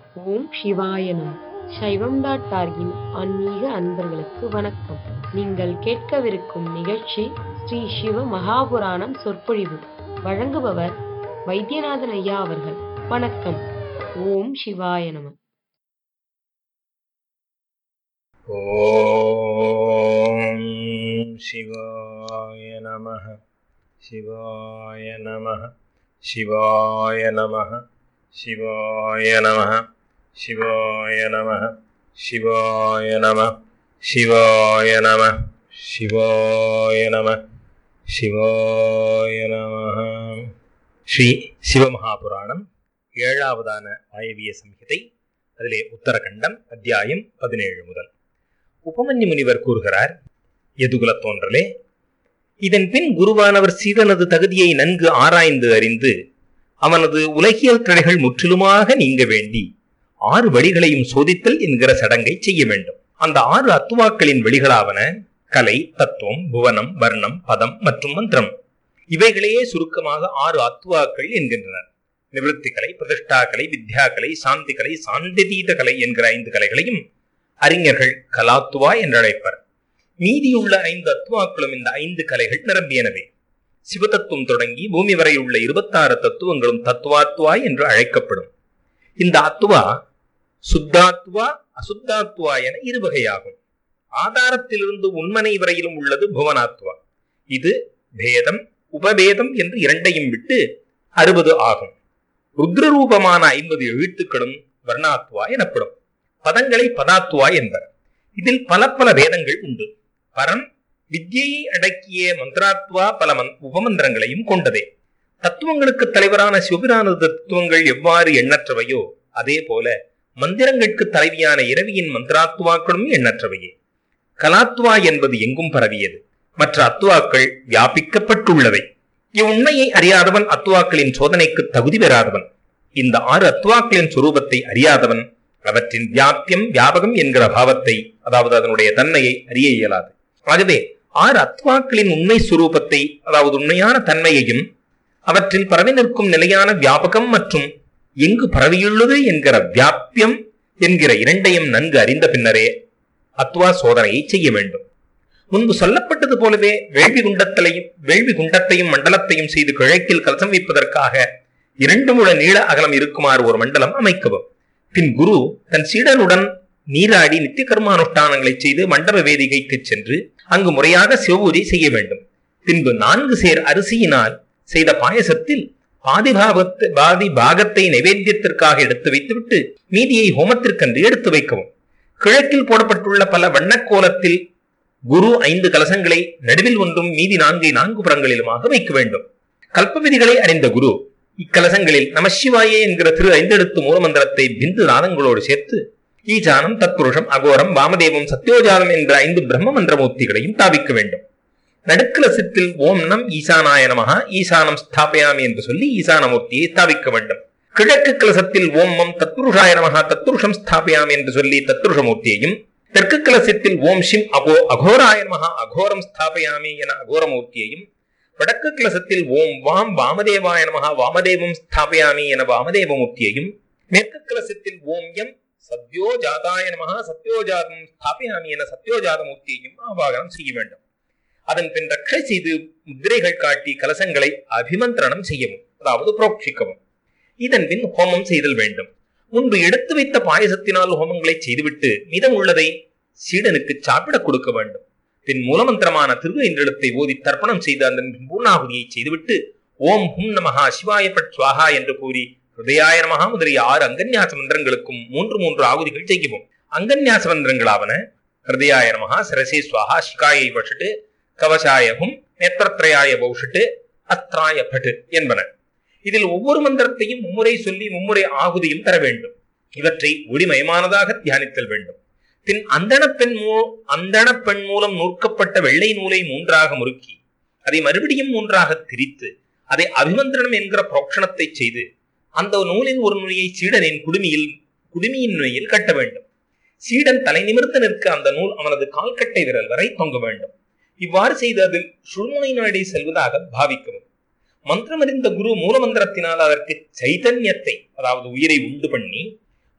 ஓம் சிவாய நம சைவம் டாட் டார்கின் ஆன்மீக அன்பர்களுக்கு வணக்கம் நீங்கள் கேட்கவிருக்கும் நிகழ்ச்சி ஸ்ரீ சிவ மகாபுராணம் சொற்பொழிவு வழங்குபவர் வைத்தியநாதன் ஐயா அவர்கள் வணக்கம் ஓம் சிவாய நம ॐ शिवाय नमः शिवाय नमः शिवाय नमः शिवाय नमः शिवाय नमः शिवाय नमः शिवाय नमः शिवाय नमः शिवाय नमः ஸ்ரீ சிவமகாபுராணம் ஏழாவதான வாயவிய சம்ஹிதை அதிலே உத்தரகண்டம் அத்தியாயம் பதினேழு முதல் உபமன்யு முனிவர் கூறுகிறார் எதுகுலத் தோன்றலே இதன் பின் குருவானவர் சீடனது தகுதியை நன்கு ஆராய்ந்து அறிந்து அவனது உலகியல் தடைகள் முற்றிலுமாக நீங்க வேண்டி ஆறு வழிகளையும் சோதித்தல் என்கிற சடங்கை செய்ய வேண்டும் அந்த ஆறு அத்துவாக்களின் வழிகளாவன கலை தத்துவம் புவனம் வர்ணம் பதம் மற்றும் மந்திரம் இவைகளையே சுருக்கமாக ஆறு அத்துவாக்கள் என்கின்றனர் நிவர்த்தி கலை பிரதிஷ்டா கலை வித்யா கலை சாந்தி கலை சாந்திதீத கலை என்கிற ஐந்து கலைகளையும் அறிஞர்கள் கலாத்துவா என்றழைப்பர் மீதியுள்ள ஐந்து அத்துவாக்களும் இந்த ஐந்து கலைகள் நிரம்பியனவே சிவதத்துவம் தொடங்கி பூமி வரை உள்ள இருபத்தாறு தத்துவங்களும் தத்துவாத்துவா என்று அழைக்கப்படும் இந்த அத்துவா சுத்தாத்துவா அசுத்தாத்துவா என இரு வகையாகும் ஆதாரத்திலிருந்து உண்மனை வரையிலும் உள்ளது புவனாத்துவா இது பேதம் உபபேதம் என்று இரண்டையும் விட்டு அறுபது ஆகும் ருத்ரரூபமான ஐம்பது எழுத்துக்களும் வர்ணாத்துவா எனப்படும் பதங்களை பதாத்துவா என்பர் இதில் பல பல வேதங்கள் உண்டு பரம் வித்யையை அடக்கிய மந்திராத்வா பல மந் உபமந்திரங்களையும் கொண்டதே தத்துவங்களுக்கு தலைவரான சிவபிரான தத்துவங்கள் எவ்வாறு எண்ணற்றவையோ அதே போல மந்திரங்களுக்கு தலைவியான இரவியின் மந்திராத்துவாக்களும் எண்ணற்றவையே கலாத்துவா என்பது எங்கும் பரவியது மற்ற அத்துவாக்கள் வியாபிக்கப்பட்டுள்ளவை இவ்வுண்மையை அறியாதவன் அத்துவாக்களின் சோதனைக்கு தகுதி பெறாதவன் இந்த ஆறு அத்துவாக்களின் சுரூபத்தை அறியாதவன் அவற்றின் வியாபியம் வியாபகம் என்கிற பாவத்தை அதாவது அதனுடைய தன்மையை அறிய இயலாது ஆகவே ஆறு அத்வாக்களின் உண்மை சுரூபத்தை அதாவது உண்மையான தன்மையையும் அவற்றில் பரவி நிற்கும் நிலையான வியாபகம் மற்றும் எங்கு பரவியுள்ளது என்கிற வியாபியம் என்கிற இரண்டையும் நன்கு அறிந்த பின்னரே அத்வா சோதனையை செய்ய வேண்டும் முன்பு சொல்லப்பட்டது போலவே வேள்வி குண்டத்திலையும் வேள்வி குண்டத்தையும் மண்டலத்தையும் செய்து கிழக்கில் கலசம் வைப்பதற்காக இரண்டு முழ நீள அகலம் இருக்குமாறு ஒரு மண்டலம் அமைக்கவும் பின் குரு தன் சீடனுடன் நீராடி நித்திய கர்மானுஷ்டானங்களை செய்து மண்டப வேதிகைக்கு சென்று அங்கு முறையாக சிவபூஜை செய்ய வேண்டும் பின்பு நான்கு சேர் அரிசியினால் செய்த பாயசத்தில் பாதி பாகத்து பாதி பாகத்தை நைவேத்தியத்திற்காக எடுத்து வைத்துவிட்டு மீதியை ஹோமத்திற்கென்று எடுத்து வைக்கவும் கிழக்கில் போடப்பட்டுள்ள பல வண்ணக்கோலத்தில் குரு ஐந்து கலசங்களை நடுவில் ஒன்றும் மீதி நான்கை நான்கு புறங்களிலுமாக வைக்க வேண்டும் கல்ப விதிகளை அறிந்த குரு இக்கலசங்களில் நமசிவாயே என்கிற திரு ஐந்தெழுத்து மூலமந்திரத்தை பிந்து நாதங்களோடு சேர்த்து ஈசானம் தத்புருஷம் அகோரம் வாமதேவம் சத்யோஜாதம் என்ற ஐந்து பிரம்ம மந்திரமூர்த்திகளையும் தாவிக்க வேண்டும் நடுக்கலசத்தில் ஓம் நம் ஈசானாய நமகா ஈசானம் ஸ்தாபயாமி என்று சொல்லி ஈசானமூர்த்தியை ஸ்தாபிக்க வேண்டும் கிழக்கு கலசத்தில் ஓம் மம் தத்புருஷாய நமகா தத்புருஷம் ஸ்தாபயாமி என்று சொல்லி தத்புருஷமூர்த்தியையும் தெற்கு கலசத்தில் ஓம் ஷிம் அகோ அகோராய நமகா அகோரம் ஸ்தாபயாமி என அகோரமூர்த்தியையும் வடக்கு கலசத்தில் ஓம் வாம் வாமதேவாய நமகா வாமதேவம் ஸ்தாபயாமி என வாமதேவமூர்த்தியையும் மேற்கு கலசத்தில் ஓம் எம் சத்யோஜாதாய நமகா சத்யோஜாதம் ஸ்தாபயாமி என சத்யோஜாத மூர்த்தியையும் ஆவாகனம் செய்ய வேண்டும் அதன் பின் ரட்சை செய்து முத்திரைகள் காட்டி கலசங்களை அபிமந்திரணம் செய்யவும் அதாவது புரோக்ஷிக்கவும் இதன் பின் ஹோமம் செய்தல் வேண்டும் முன்பு எடுத்து வைத்த பாயசத்தினால் ஹோமங்களை செய்துவிட்டு மீதம் உள்ளதை சீடனுக்கு சாப்பிட கொடுக்க வேண்டும் பின் மூலமந்திரமான திரு என்றெழுத்தை ஓதி தர்ப்பணம் செய்து அதன் பூர்ணாகுதியை செய்துவிட்டு ஓம் ஹும் நமஹா சிவாய பட் சுவாகா என்று கூறி ஹிருதயாய நமகா முதலிய ஆறு அங்கன்யாச மந்திரங்களுக்கும் மூன்று மூன்று ஆகுதிகள் செய்யவும் அங்கன்யாச மந்திரங்களாவன ஹிருதயாய நமகா சரசே சுவாகா ஸ்ரீகாயை வஷட்டு கவசாயகும் நேத்திரத்ரயாய பௌஷட்டு அஸ்திராய பட்டு என்பன இதில் ஒவ்வொரு மந்திரத்தையும் மும்முறை சொல்லி மும்முறை ஆகுதியும் தர வேண்டும் இவற்றை ஒளிமயமானதாக தியானித்தல் வேண்டும் பின் அந்தண பெண் மூ அந்தண பெண் மூலம் நூற்கப்பட்ட வெள்ளை நூலை மூன்றாக முறுக்கி அதை மறுபடியும் மூன்றாக திரித்து அதை அபிமந்திரணம் என்கிற புரோக்ஷணத்தை செய்து அந்த நூலின் ஒரு நுழையை சீடனின் குடுமியில் குடுமியின் நுழையில் கட்ட வேண்டும் சீடன் தலை நிமிர்ந்து நிற்க அந்த நூல் அவனது கால்கட்டை விரல் வரை தொங்க வேண்டும் இவ்வாறு செய்து அதில் சுழுமுனை நாடி செல்வதாக பாவிக்கவும் மந்திரமறிந்த குரு மூலமந்திரத்தினால் அதற்கு சைதன்யத்தை அதாவது உயிரை உண்டு பண்ணி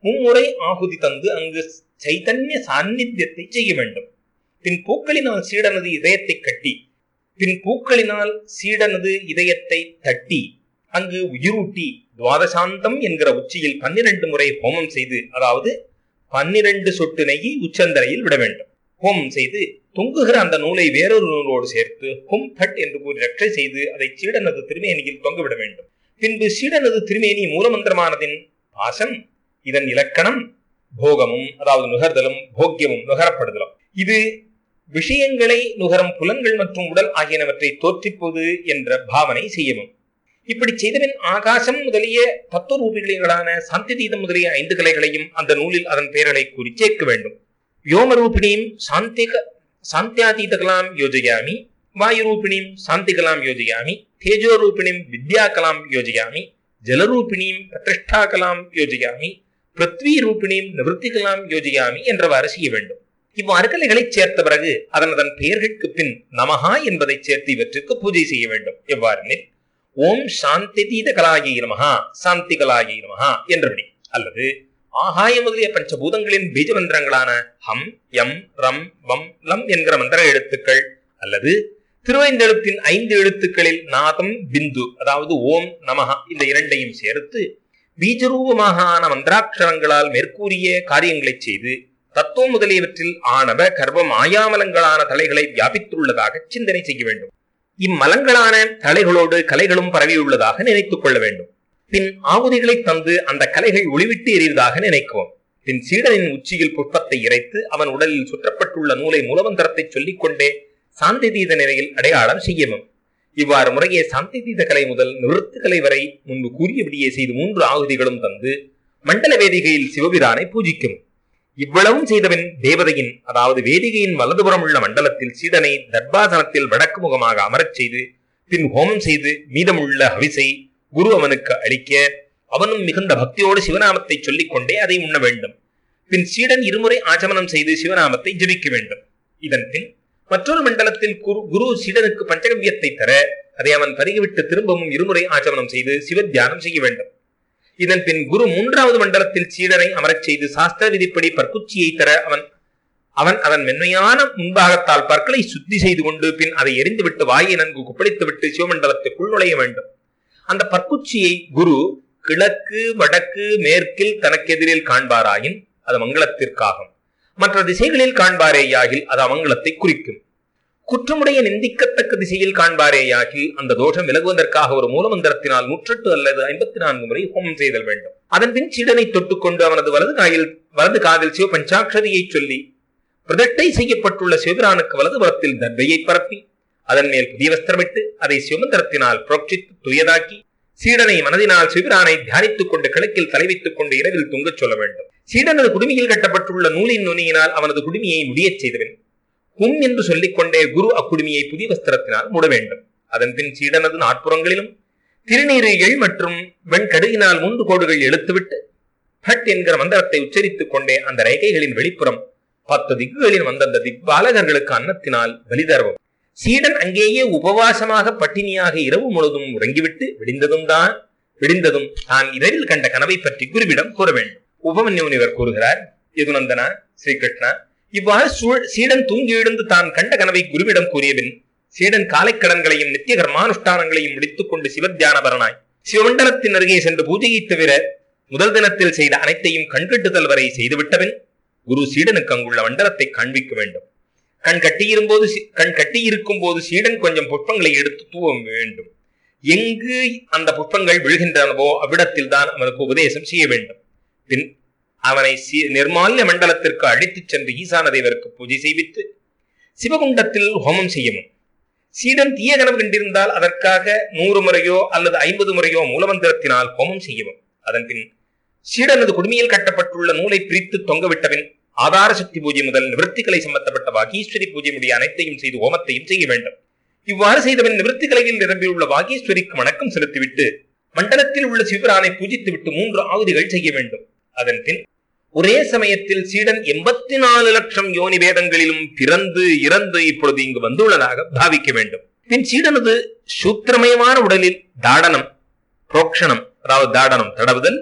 மும்முறை ஆகுதி தந்து அங்கு சைதன்ய சாநித்தியத்தை செய்ய வேண்டும் பின் பூக்களினால் சீடனது இதயத்தை கட்டி பின் பூக்களினால் சீடனது இதயத்தை தட்டி அங்கு உயிரூட்டி துவாதசாந்தம் என்கிற உச்சியில் பன்னிரண்டு முறை ஹோமம் செய்து அதாவது பன்னிரண்டு சொட்டு நெய்யை உச்சந்தரையில் விட வேண்டும் ஹோமம் செய்து தொங்குகிற அந்த நூலை வேறொரு நூலோடு சேர்த்து ஹும் பட் என்று கூறி ரட்சை செய்து அதை சீடனது திருமேனியில் தொங்கவிட வேண்டும் பின்பு சீடனது திருமேனி மூலமந்திரமானதின் பாசம் இதன் இலக்கணம் போகமும் அதாவது நுகர்தலும் போக்கியமும் நுகரப்படுதலும் இது விஷயங்களை நுகரும் புலன்கள் மற்றும் உடல் ஆகியனவற்றை தோற்றிப்போது என்ற பாவனை செய்யவும் இப்படி செய்தபின் ஆகாசம் முதலிய தத்துவரூபிகளான சாந்திதீதம் முதலிய ஐந்து கலைகளையும் அந்த நூலில் அதன் பெயர்களை கூறி சேர்க்க வேண்டும் யோமரூபிணியும் சாந்திக சாந்தியாதீதகலாம் யோஜயாமி வாயுரூபிணியும் சாந்திகலாம் யோஜயாமி தேஜோரூபிணியும் வித்யாகலாம் யோஜயாமி ஜலரூபிணியும் பிரதிஷ்டாகலாம் யோஜயாமி பிருத்வி ரூபிணியும் நிவர்த்திகலாம் யோஜயாமி என்றவாறு செய்ய வேண்டும் இவ்வாறு கலைகளை சேர்த்த பிறகு அதன் அதன் பெயர்களுக்கு பின் நமஹா என்பதை சேர்த்து இவற்றுக்கு பூஜை செய்ய வேண்டும் எவ்வாறெனில் ஓம் சாந்தி தீத கலாயை நமஹா சாந்தி கலாயை நமஹா என்றபடி அல்லது ஆகாய முதலிய பஞ்சபூதங்களின் பீஜ மந்திரங்களான ஹம் யம் ரம் வம் லம் என்கிற மந்திர எழுத்துக்கள் அல்லது திருவைந்தெழுத்தின் ஐந்து எழுத்துக்களில் நாதம் பிந்து அதாவது ஓம் நமஹா இந்த இரண்டையும் சேர்த்து பீஜரூபமாக ஆன மந்திராட்சரங்களால் மேற்கூறிய காரியங்களை செய்து தத்துவம் முதலியவற்றில் ஆணவ கர்வ மாயாமலங்களான தலைகளை வியாபித்துள்ளதாக சிந்தனை செய்ய வேண்டும் இம்மலங்களான தலைகளோடு கலைகளும் பரவியுள்ளதாக நினைத்துக் கொள்ள வேண்டும் பின் ஆகுதிகளை தந்து அந்த கலைகள் ஒளிவிட்டு எறிவதாக நினைக்கவும் பின் சீடனின் உச்சியில் புஷ்பத்தை இறைத்து அவன் உடலில் சுற்றப்பட்டுள்ள நூலை மூலமந்திரத்தை சொல்லிக் கொண்டே சாந்திதீத நிலையில் அடையாளம் செய்யவும் இவ்வாறு முறையே சாந்திதீத கலை முதல் நிவர்த்தி கலை வரை முன்பு கூறியபடியே செய்து மூன்று ஆகுதிகளும் தந்து மண்டல வேதிகையில் சிவபிரானை பூஜிக்கும் இவ்வளவும் செய்தவன் தேவதையின் அதாவது வேதிகையின் வலதுபுறம் உள்ள மண்டலத்தில் சீடனை தர்பாசனத்தில் வடக்கு முகமாக அமரச் செய்து பின் ஹோமம் செய்து மீதமுள்ள ஹவிசை குரு அவனுக்கு அளிக்க அவனும் மிகுந்த பக்தியோடு சிவநாமத்தை சொல்லிக் கொண்டே அதை உண்ண வேண்டும் பின் சீடன் இருமுறை ஆச்சமனம் செய்து சிவநாமத்தை ஜபிக்க வேண்டும் இதன் பின் மற்றொரு மண்டலத்தில் குரு குரு சீடனுக்கு பஞ்சகவியத்தை தர அதை அவன் பருகிவிட்டு திரும்பவும் இருமுறை ஆச்சமனம் செய்து சிவத்தியானம் செய்ய வேண்டும் இதன் பின் குரு மூன்றாவது மண்டலத்தில் சீடனை அமரச் செய்து சாஸ்திர விதிப்படி பற்குச்சியை தர அவன் அவன் அதன் மென்மையான முன்பாகத்தால் பற்களை சுத்தி செய்து கொண்டு பின் அதை எரிந்துவிட்டு வாயை நன்கு குப்பளித்து விட்டு சிவமண்டலத்துக்குள் நுழைய வேண்டும் அந்த பற்குச்சியை குரு கிழக்கு வடக்கு மேற்கில் தனக்கெதிரில் காண்பாராயின் அது மங்களத்திற்காகும் மற்ற திசைகளில் காண்பாரேயாகில் அது அமங்கலத்தை குறிக்கும் குற்றமுடைய நிந்திக்கத்தக்க திசையில் காண்பாரேயாகில் அந்த தோஷம் விலகுவதற்காக ஒரு மூலமந்திரத்தினால் நூற்றெட்டு அல்லது ஐம்பத்தி நான்கு முறை ஹோமம் செய்தல் வேண்டும் அதன் பின் சீடனை தொட்டுக்கொண்டு அவனது வலது காயில் வலது காதில் சிவ பஞ்சாட்சரியை சொல்லி பிரதிட்டை செய்யப்பட்டுள்ள சிவபிரானுக்கு வலது புறத்தில் தர்பையை பரப்பி அதன் மேல் புதிய வஸ்திரமிட்டு அதை சிவமந்திரத்தினால் புரோட்சித்து துயதாக்கி சீடனை மனதினால் சிவபிரானை தியானித்துக் கொண்டு கிழக்கில் தலை வைத்துக் கொண்டு இரவில் தூங்கச் சொல்ல வேண்டும் சீடனது குடுமியில் கட்டப்பட்டுள்ள நூலின் நுனியினால் அவனது குடுமியை முடியச் செய்தவன் ஹும் என்று சொல்லிக் கொண்டே குரு அக்குடுமியை புதிய வஸ்திரத்தினால் மூட வேண்டும் அதன் பின் சீடனது நாட்புறங்களிலும் திருநீரிகள் மற்றும் வெண்கடுகினால் மூன்று கோடுகள் எழுத்துவிட்டு பட் என்கிற மந்திரத்தை உச்சரித்துக் கொண்டே அந்த ரேகைகளின் வெளிப்புறம் பத்து திக்குகளின் வந்தந்த திக்பாலகர்களுக்கு அன்னத்தினால் பலிதரவும் சீடன் அங்கேயே உபவாசமாக பட்டினியாக இரவு முழுதும் உறங்கிவிட்டு விடிந்ததும் தான் விடிந்ததும் தான் இரவில் கண்ட கனவை பற்றி குருவிடம் கூற வேண்டும் உபமன்யு முனிவர் கூறுகிறார் யதுநந்தனா ஸ்ரீகிருஷ்ணா இவ்வாறு சூழ் சீடன் தூங்கி எழுந்து தான் கண்ட கனவை குருவிடம் கூறியபின் சீடன் காலைக்கடன்களையும் நித்திய கர்மானுஷ்டானங்களையும் முடித்துக் கொண்டு சிவத்தியானபரனாய் சிவமண்டலத்தின் அருகே சென்று பூஜையை தவிர முதல் தினத்தில் செய்த அனைத்தையும் கண்கட்டுதல் வரை செய்துவிட்டபின் குரு சீடனுக்கு அங்குள்ள மண்டலத்தை காண்பிக்க வேண்டும் கண் கட்டியிருக்கும் சி- கண் கட்டியிருக்கும் போது சீடன் கொஞ்சம் புஷ்பங்களை எடுத்து தூவ வேண்டும் எங்கு அந்த புஷ்பங்கள் விழுகின்றனவோ அவ்விடத்தில் தான் அவனுக்கு உபதேசம் செய்ய வேண்டும் பின் அவனை சி- நிர்மால்ய மண்டலத்திற்கு அழைத்துச் சென்று ஈசான தேவருக்கு பூஜை செய்வித்து சிவகுண்டத்தில் ஹோமம் செய்யவும் சீடன் தீய கனவு கண்டிருந்தால் அதற்காக நூறு முறையோ அல்லது ஐம்பது முறையோ மூலமந்திரத்தினால் ஹோமம் செய்யவும் அதன் பின் சீடனது குடுமியில் கட்டப்பட்டுள்ள நூலை பிரித்து தொங்கவிட்டபின் ஆதார சக்தி பூஜை முதல் நிவர்த்திகளை சம்பந்தப்பட்ட வாகீஸ்வரி பூஜை முடிய அனைத்தையும் செய்து ஹோமத்தையும் செய்ய வேண்டும் இவ்வாறு செய்தவன் நிவர்த்தி கலையில் நிரம்பியுள்ள வாகீஸ்வரிக்கு வணக்கம் செலுத்திவிட்டு மண்டலத்தில் உள்ள சிவரானை பூஜித்துவிட்டு மூன்று ஆகுதிகள் செய்ய வேண்டும் அதன் பின் ஒரே சமயத்தில் சீடன் எண்பத்தி நாலு லட்சம் யோனி வேதங்களிலும் பிறந்து இறந்து இப்பொழுது இங்கு வந்துள்ளதாக பாவிக்க வேண்டும் பின் சீடனது சூத்திரமயமான உடலில் தாடனம் புரோக்ஷணம் அதாவது தாடனம் தடவுதல்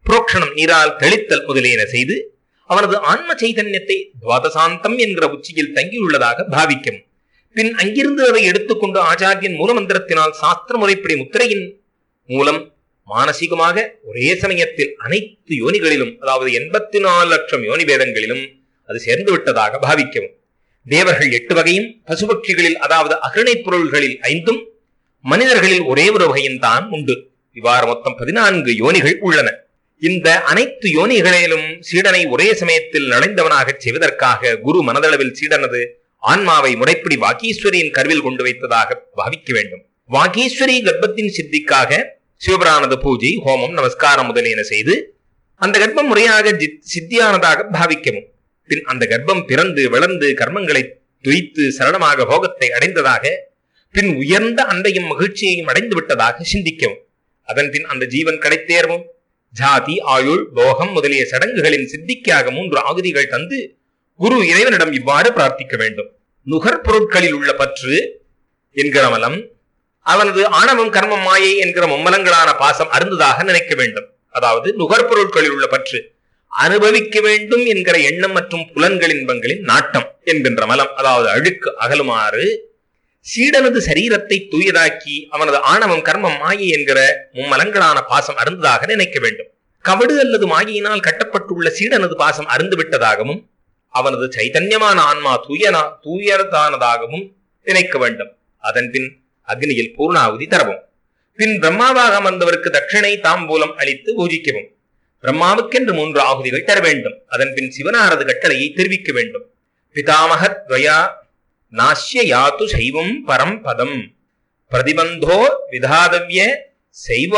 புரோக்ஷணம் நீரால் தெளித்தல் முதலியன செய்து அவனது ஆன்ம சைதன்யத்தை துவாதசாந்தம் என்கிற உச்சியில் தங்கியுள்ளதாக பாவிக்கும் பின் அங்கிருந்து அதை எடுத்துக்கொண்டு ஆச்சாரியன் மூலமந்திரத்தினால் சாஸ்திர முறைப்படி முத்திரையின் மூலம் மானசீகமாக ஒரே சமயத்தில் அனைத்து யோனிகளிலும் அதாவது எண்பத்தி நாலு லட்சம் யோனி பேதங்களிலும் அது சேர்ந்து விட்டதாக பாவிக்கவும் தேவர்கள் எட்டு வகையும் பசுபட்சிகளில் அதாவது அகரணை பொருள்களில் ஐந்தும் மனிதர்களில் ஒரே ஒரு வகையும் தான் உண்டு இவ்வாறு மொத்தம் பதினான்கு யோனிகள் உள்ளன இந்த அனைத்து யோனிகளிலும் சீடனை ஒரே சமயத்தில் நுழைந்தவனாகச் செய்வதற்காக குரு மனதளவில் சீடனது ஆன்மாவை முறைப்படி வாகீஸ்வரியின் கருவில் கொண்டு வைத்ததாக பாவிக்க வேண்டும் வாகீஸ்வரி கர்ப்பத்தின் சித்திக்காக சிவபிரானது பூஜை ஹோமம் நமஸ்காரம் முதலியன செய்து அந்த கர்ப்பம் முறையாக ஜித்- சித்தியானதாக பாவிக்கவும் பின் அந்த கர்ப்பம் பிறந்து வளர்ந்து கர்மங்களை துய்த்து சரணமாக போகத்தை அடைந்ததாக பின் உயர்ந்த அன்பையும் மகிழ்ச்சியையும் அடைந்து விட்டதாக சிந்திக்கவும் அதன் பின் அந்த ஜீவன் கிடைத்தேறவும் ஜாதி ஆயுள் போகம் முதலிய சடங்குகளின் சித்திக்காக மூன்று ஆகுதிகள் தந்து குரு இறைவனிடம் இவ்வாறு பிரார்த்திக்க வேண்டும் நுகர் பொருட்களில் உள்ள பற்று என்கிற மலம் அவனது ஆணவம் கர்மம் மாயை என்கிற மும்மலங்களான பாசம் அருந்ததாக நினைக்க வேண்டும் அதாவது நுகர்பொருட்களில் உள்ள பற்று அனுபவிக்க வேண்டும் என்கிற எண்ணம் மற்றும் புலன்களின்பங்களின் நாட்டம் என்கின்ற மலம் அதாவது அழுக்கு அகலுமாறு சீடனது சரீரத்தை தூயதாக்கி அவனது ஆணவம் கர்மம் மாயை என்கிற மும்மலங்களான பாசம் அருந்ததாக நினைக்க வேண்டும் கவடு அல்லது மாயினால் கட்டப்பட்டுள்ள சீடனது பாசம் அருந்து விட்டதாகவும் அவனது சைதன்யமான ஆன்மா தூயனா தூயதானதாகவும் நினைக்க வேண்டும் அதன் பின் அக்னியில் பூர்ணாகுதி தரவும் பின் பிரம்மாவாக அமர்ந்தவருக்கு தட்சிணை தாம்பூலம் அளித்து பூஜிக்கவும் பிரம்மாவுக்கென்று மூன்று ஆகுதிகள் தர வேண்டும் அதன் பின் சிவனாரது கட்டளையை தெரிவிக்க வேண்டும் பிதாமகத் துவயா நாஸ்ய யாத்து சைவம் பரம் பதம் பிரதிபந்தோ விதாதவ்ய சைவ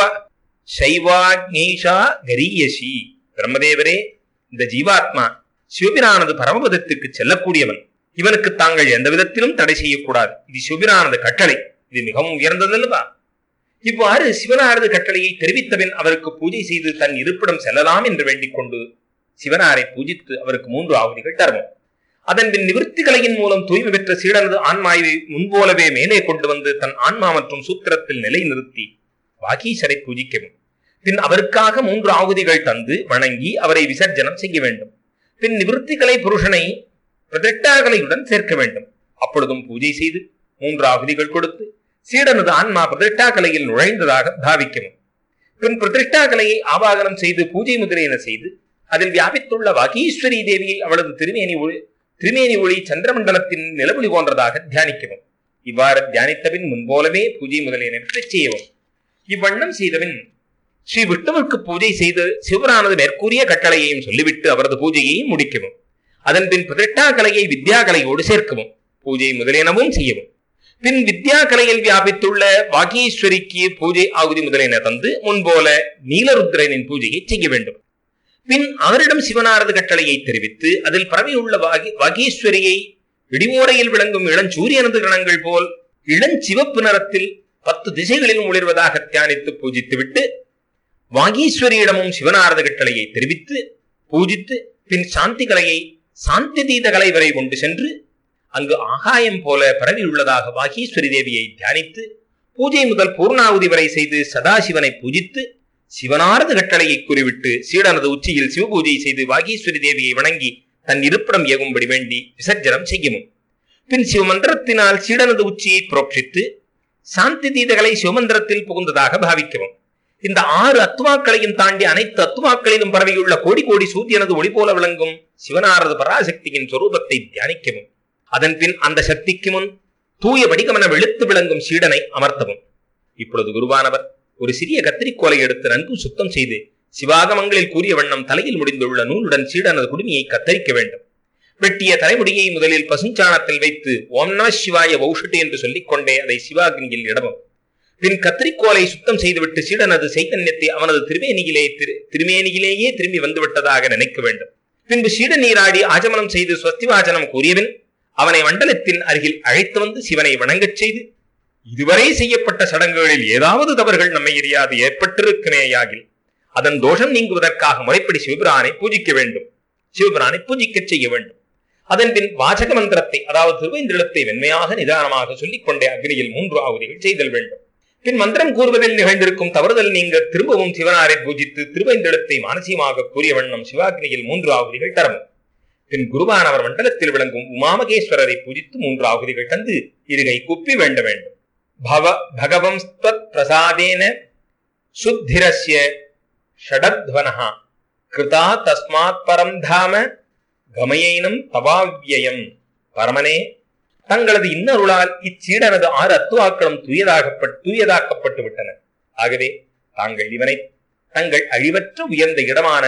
சைவாக்னேஷா கரியசி பிரம்மதேவரே இந்த ஜீவாத்மா சிவபிரானது பரமபதத்திற்கு செல்லக்கூடியவன் இவனுக்கு தாங்கள் எந்த விதத்திலும் தடை செய்யக்கூடாது இது சிவபிரானது கட்டளை இது மிகவும் உயர்ந்ததல்லவா இவ்வாறு சிவனாரது கட்டளையை தெரிவித்தபின் அவருக்கு பூஜை செய்து தன் இருப்பிடம் செல்லலாம் என்று வேண்டிக் கொண்டு சிவனாரை பூஜித்து அவருக்கு மூன்று ஆகுதிகள் தருவோம் அதன் பின் நிவர்த்தி கலையின் மூலம் தூய்மை பெற்ற சீடனது ஆன்மாவை முன்போலவே மேலே கொண்டு வந்து தன் ஆன்மா மற்றும் சூத்திரத்தில் நிலை நிறுத்தி வாகீசரை பூஜிக்கவும் பின் அவருக்காக மூன்று ஆகுதிகள் தந்து வணங்கி அவரை விசர்ஜனம் செய்ய வேண்டும் பின் நிவர்த்தி கலை புருஷனை பிரதிஷ்டாகலையுடன் சேர்க்க வேண்டும் அப்பொழுதும் பூஜை செய்து மூன்று ஆகுதிகள் கொடுத்து சீடனது ஆன்மா பிரதிஷ்டா கலையில் நுழைந்ததாக பாவிக்கவும் பின் பிரதிஷ்டா கலையை ஆவாகனம் செய்து பூஜை முதலியன செய்து அதில் வியாபித்துள்ள வாகீஸ்வரி தேவியை அவளது திருமேனி ஒளி திருமேனி ஒளி சந்திரமண்டலத்தின் நிலவொளி போன்றதாக தியானிக்கவும் இவ்வாறு தியானித்தபின் முன்போலவே பூஜை முதலியனவற்றை செய்யவும் இவ்வண்ணம் செய்தபின் ஸ்ரீ விஷ்ணுவிற்கு பூஜை செய்து சிவரானது மேற்கூறிய கட்டளையையும் சொல்லிவிட்டு அவரது பூஜையையும் முடிக்கவும் அதன் பின் பிரதிஷ்டா கலையை வித்யா கலையோடு சேர்க்கவும் பூஜை முதலியனவும் செய்யவும் பின் வித்யா கலையில் வியாபித்துள்ள வாகீஸ்வரிக்கு பூஜை ஆகுதி முதலியன தந்து முன்போல நீலருத்ரனின் பூஜையை செய்ய வேண்டும் பின் அவரிடம் சிவனாரது கட்டளையை தெரிவித்து அதில் பரவியுள்ள வாகி வாகீஸ்வரியை இடிமோரையில் விளங்கும் இளஞ்சூரியனது கணங்கள் போல் இளஞ்சிவப்பு நிறத்தில் பத்து திசைகளிலும் ஒளிர்வதாக தியானித்து பூஜித்துவிட்டு வாகீஸ்வரியிடமும் சிவனாரத கட்டளையை தெரிவித்து பூஜித்து பின் சாந்தி கலையை சாந்தி தீத கலை வரை கொண்டு சென்று அங்கு ஆகாயம் போல பரவியுள்ளதாக வாகீஸ்வரி தேவியை தியானித்து பூஜை முதல் பூர்ணாகுதி வரை செய்து சதாசிவனை பூஜித்து சிவனாரது கட்டளையை கூறிவிட்டு சீடனது உச்சியில் சிவபூஜை செய்து வாகீஸ்வரி தேவியை வணங்கி தன் இருப்பிடம் ஏகும்படி வேண்டி விசர்ஜனம் செய்யவும் பின் சிவமந்திரத்தினால் சீடனது உச்சியை புரோட்சித்து சாந்தி தீதகளை சிவமந்திரத்தில் புகுந்ததாக பாவிக்கவும் இந்த ஆறு அத்துவாக்களையும் தாண்டி அனைத்து அத்துவாக்களிலும் பரவியுள்ள கோடி கோடி சூரியனது ஒளி போல விளங்கும் சிவனாரது பராசக்தியின் சொரூபத்தை தியானிக்கவும் அதன் பின் அந்த சக்திக்கு முன் தூய வடிகமன வெளுத்து விளங்கும் சீடனை அமர்த்தவும் இப்பொழுது குருவானவர் ஒரு சிறிய கத்திரிக்கோலை எடுத்து நன்கு சுத்தம் செய்து சிவாகமங்களில் கூறிய வண்ணம் தலையில் முடிந்துள்ள நூலுடன் சீடனது குடுமியை கத்தரிக்க வேண்டும் வெட்டிய தலைமுடியை முதலில் பசுஞ்சாணத்தில் வைத்து ஓம் நம சிவாய வௌஷட்டு என்று சொல்லிக் கொண்டே அதை சிவாகினியில் இடவும் பின் கத்திரிக்கோலை சுத்தம் செய்துவிட்டு சீடனது சைத்தன்யத்தை அவனது திருமேனியிலே திரு திருமேனியிலேயே திரும்பி வந்துவிட்டதாக நினைக்க வேண்டும் பின்பு சீட நீராடி ஆஜமனம் செய்து ஸ்வஸ்திவாச்சனம் கூறியபின் அவனை மண்டலத்தின் அருகில் அழைத்து வந்து சிவனை வணங்கச் செய்து இதுவரை செய்யப்பட்ட சடங்குகளில் ஏதாவது தவறுகள் நம்மை எரியாது ஏற்பட்டிருக்குமேயாகில் அதன் தோஷம் நீங்குவதற்காக முறைப்படி சிவபிரானை பூஜிக்க வேண்டும் சிவபிரானை பூஜிக்கச் செய்ய வேண்டும் அதன் பின் வாசக மந்திரத்தை அதாவது திருவேந்திரத்தை வெண்மையாக நிதானமாக சொல்லிக் கொண்டே அக்னியில் மூன்று ஆகுதிகள் செய்தல் வேண்டும் பின் மந்திரம் கூறுவதில் நிகழ்ந்திருக்கும் தவறுதல் நீங்க திரும்பவும் சிவனாரை பூஜித்து திருவைந்தெழுத்தை மானசீகமாக கூறிய வண்ணம் சிவாக்னியில் மூன்று ஆகுதிகள் தரவும் பின் குருவானவர் மண்டலத்தில் விளங்கும் உமாமகேஸ்வரரை பூஜித்து மூன்று ஆகுதிகள் தந்து இருகை குப்பி வேண்ட வேண்டும் பவ பகவம் ஸ்வத் பிரசாதேன சுத்திரஸ்ய ஷடத்வனஹா கிருதா தஸ்மாத் பரம் தாம கமயைனம் தவாவியம் பரமனே தங்களது இன்னருளால் இச்சீடனது ஆறு அத்துவாக்களும் தூயதாகப்பட்டு தூயதாக்கப்பட்டு விட்டன ஆகவே தாங்கள் இவனை தங்கள் அழிவற்ற உயர்ந்த இடமான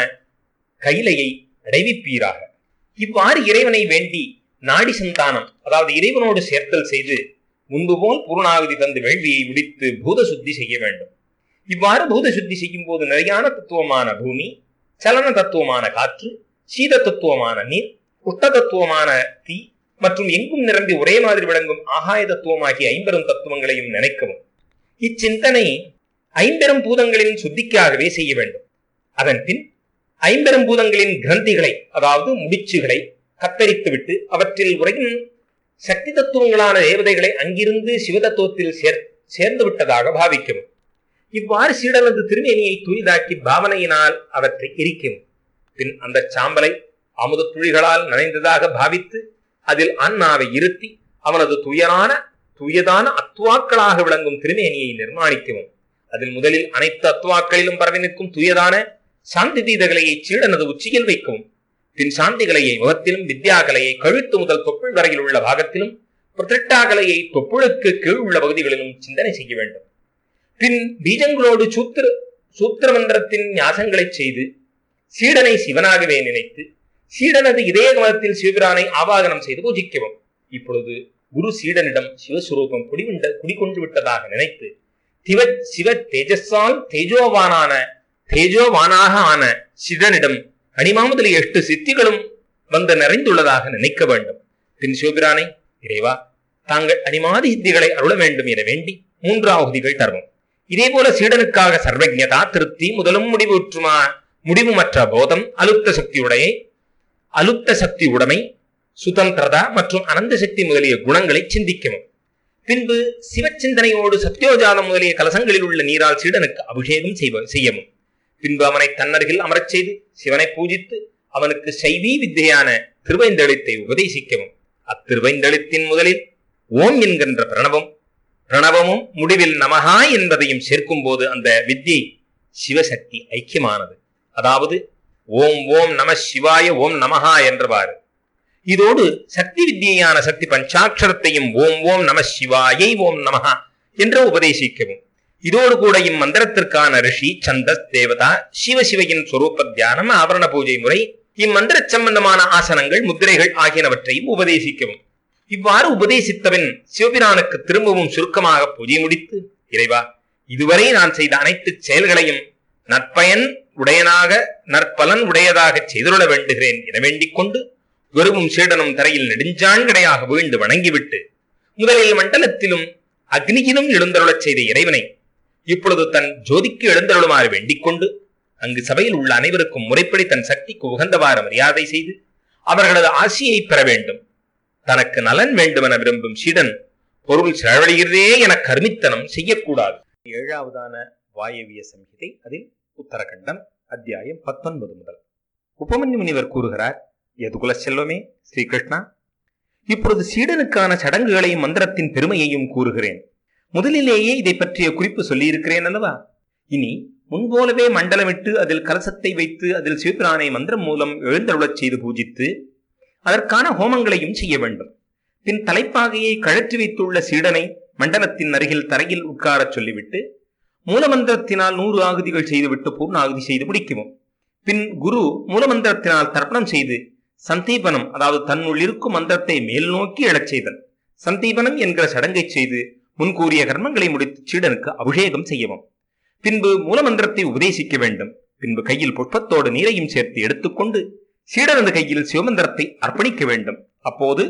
கைலையை அடைவிப்பீராக இவ்வாறு இறைவனை வேண்டி நாடி சந்தானம் அதாவது இறைவனோடு சேர்த்தல் செய்து முன்பு போல் பூர்ணாகுதி தந்து வேள்வியை முடித்து பூத சுத்தி செய்ய வேண்டும் இவ்வாறு பூத சுத்தி செய்யும் போது நிலையான தத்துவமான பூமி சலன தத்துவமான காற்று சீத தத்துவமான நீர் உஷ்ட தத்துவமான தீ மற்றும் எங்கும் நிரம்பி ஒரே மாதிரி விளங்கும் ஆகாய தத்துவமாகிய ஐம்பெரும் தத்துவங்களையும் நினைக்கவும் இச்சிந்தனை ஐம்பெரும் பூதங்களின் சுத்திக்காகவே செய்ய வேண்டும் அதன் பின் ஐம்பெரும் பூதங்களின் கிரந்திகளை அதாவது முடிச்சுகளை கத்தரித்துவிட்டு அவற்றில் உரையும் சக்தி தத்துவங்களான தேவதைகளை அங்கிருந்து சிவதத்துவத்தில் சேர் சேர்ந்து விட்டதாக பாவிக்கவும் இவ்வாறு சீடனது திருமேனியை தூய்தாக்கி பாவனையினால் அவற்றை எரிக்கவும் பின் அந்த சாம்பலை அமுத துளிகளால் நனைந்ததாக பாவித்து அதில் அண்ணாவை இருத்தி அவனது துயரான தூயதான அத்துவாக்களாக விளங்கும் திருமேனியை நிர்மாணிக்கவும் அதில் முதலில் அனைத்து அத்துவாக்களிலும் பரவி நிற்கும் தூயதான சாந்தி தீதகலையை சீடனது உச்சியில் வைக்கவும் பின் சாந்திகலையை முகத்திலும் வித்யாகலையை கழுத்து முதல் தொப்புள் வரையில் உள்ள பாகத்திலும் பிரதிட்டாகலையை தொப்புளுக்கு கீழ் உள்ள பகுதிகளிலும் சிந்தனை செய்ய வேண்டும் பின் பீஜங்களோடு சூத்திர சூத்திர மந்திரத்தின் ஞாசங்களை செய்து சீடனை சிவனாகவே நினைத்து சீடனது இதய கமலத்தில் சிவபிரானை ஆவாகனம் செய்து பூஜிக்கவும் இப்பொழுது குரு சீடனிடம் சிவஸ்வரூபம் குடிவிண்ட குடிகொண்டு விட்டதாக நினைத்து சிவ சிவ தேஜஸால் தேஜோவானான தேஜோவானாக ஆன சிவனிடம் அணிமாமுதலி எட்டு சித்திகளும் வந்து நிறைந்துள்ளதாக நினைக்க வேண்டும் பின் சிவபிரானை இறைவா தாங்கள் அணிமாதி சித்திகளை அருள வேண்டும் என வேண்டி மூன்றாவதிகள் தருவோம் இதே போல சீடனுக்காக சர்வஜதா திருப்தி முதலும் முடிவுற்றுமா முடிவுமற்ற போதம் அலுத்த சக்தியுடைய அலுத்த சக்தி உடைமை சுதந்திரதா மற்றும் அனந்த சக்தி முதலிய குணங்களை சிந்திக்கவும் பின்பு சிவச்சிந்தனையோடு சத்யோஜாதம் முதலிய கலசங்களில் உள்ள நீரால் சீடனுக்கு அபிஷேகம் செய்வ செய்யவும் பின்பு அவனை தன்னருகில் அமரச் செய்து சிவனை பூஜித்து அவனுக்கு சைவீ வித்தையான திருவைந்தெழுத்தை உபதேசிக்கவும் அத்திருவைந்தெழுத்தின் முதலில் ஓம் என்கின்ற பிரணவம் பிரணவமும் முடிவில் நமகா என்பதையும் சேர்க்கும் போது அந்த வித்தியை சிவசக்தி ஐக்கியமானது அதாவது ஓம் ஓம் நம சிவாய ஓம் நமஹா என்றவாறு இதோடு சக்தி வித்தியான சக்தி பஞ்சாட்சரத்தையும் ஓம் ஓம் நம சிவாயை ஓம் நமஹா என்று உபதேசிக்கவும் இதோடு கூட இம்மந்திரத்திற்கான ரிஷி சந்தஸ் தேவதா சிவசிவையின் சொரூப தியானம் ஆவரண பூஜை முறை இம்மந்திர சம்பந்தமான ஆசனங்கள் முத்திரைகள் ஆகியனவற்றையும் உபதேசிக்கவும் இவ்வாறு உபதேசித்தவன் சிவபிரானுக்கு திரும்பவும் சுருக்கமாக பூஜை முடித்து இறைவா இதுவரை நான் செய்த அனைத்து செயல்களையும் நற்பயன் உடையனாக நற்பலன் உடையதாக செய்துள்ள வேண்டுகிறேன் என வேண்டிக் கொண்டு குருவும் சீடனும் தரையில் நெடுஞ்சாண்கடையாக வீழ்ந்து வணங்கிவிட்டு முதலில் மண்டலத்திலும் அக்னியிலும் எழுந்தருளச் செய்த இறைவனை இப்பொழுது தன் ஜோதிக்கு எழுந்தருளுமாறு வேண்டிக் கொண்டு அங்கு சபையில் உள்ள அனைவருக்கும் முறைப்படி தன் சக்திக்கு உகந்தவாறு மரியாதை செய்து அவர்களது ஆசியை பெற வேண்டும் தனக்கு நலன் வேண்டும் என விரும்பும் சீடன் பொருள் செலவழிகிறதே என கருமித்தனம் செய்யக்கூடாது ஏழாவதான வாயவிய சம்ஹிதை அதில் உத்தரகண்டம் அத்தியாயம் பத்தொன்பது முதல் உபமன்யு முனிவர் கூறுகிறார் எதுகுல செல்வமே ஸ்ரீகிருஷ்ணா இப்பொழுது சீடனுக்கான சடங்குகளையும் மந்திரத்தின் பெருமையையும் கூறுகிறேன் முதலிலேயே இதை பற்றிய குறிப்பு சொல்லியிருக்கிறேன் அல்லவா இனி முன்போலவே மண்டலமிட்டு அதில் கலசத்தை வைத்து அதில் சிவபிரானை மந்திரம் மூலம் எழுந்தருளச் செய்து பூஜித்து அதற்கான ஹோமங்களையும் செய்ய வேண்டும் பின் தலைப்பாகையை கழற்றி வைத்துள்ள சீடனை மண்டலத்தின் அருகில் தரையில் உட்காரச் சொல்லிவிட்டு மூலமந்திரத்தினால் நூறு ஆகுதிகள் செய்துவிட்டு பூர்ண ஆகுதி செய்து முடிக்கவும் பின் குரு மூலமந்திரத்தினால் தர்ப்பணம் செய்து சந்தீபனம் அதாவது தன்னுள் இருக்கும் மந்திரத்தை மேல் நோக்கி எழச் செய்தல் சந்தீபனம் என்கிற சடங்கை செய்து முன்கூறிய கர்மங்களை முடித்து சீடனுக்கு அபிஷேகம் செய்யவும் பின்பு மூலமந்திரத்தை உபதேசிக்க வேண்டும் பின்பு கையில் புஷ்பத்தோடு நீரையும் சேர்த்து எடுத்துக்கொண்டு சீடனது கையில் சிவமந்திரத்தை அர்ப்பணிக்க வேண்டும் அப்போது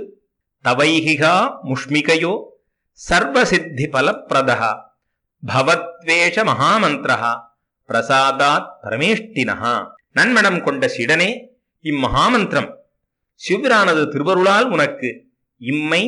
தவைகிகா முஷ்மிகையோ சர்வசித்தி பலப்பிரதா பவத்வேஷ மகாமந்திரா பிரசாதாத் பரமேஷ்டினஹா நன்மனம் கொண்ட சீடனே இம்மகாமந்திரம் சிவபிரானது திருவருளால் உனக்கு இம்மை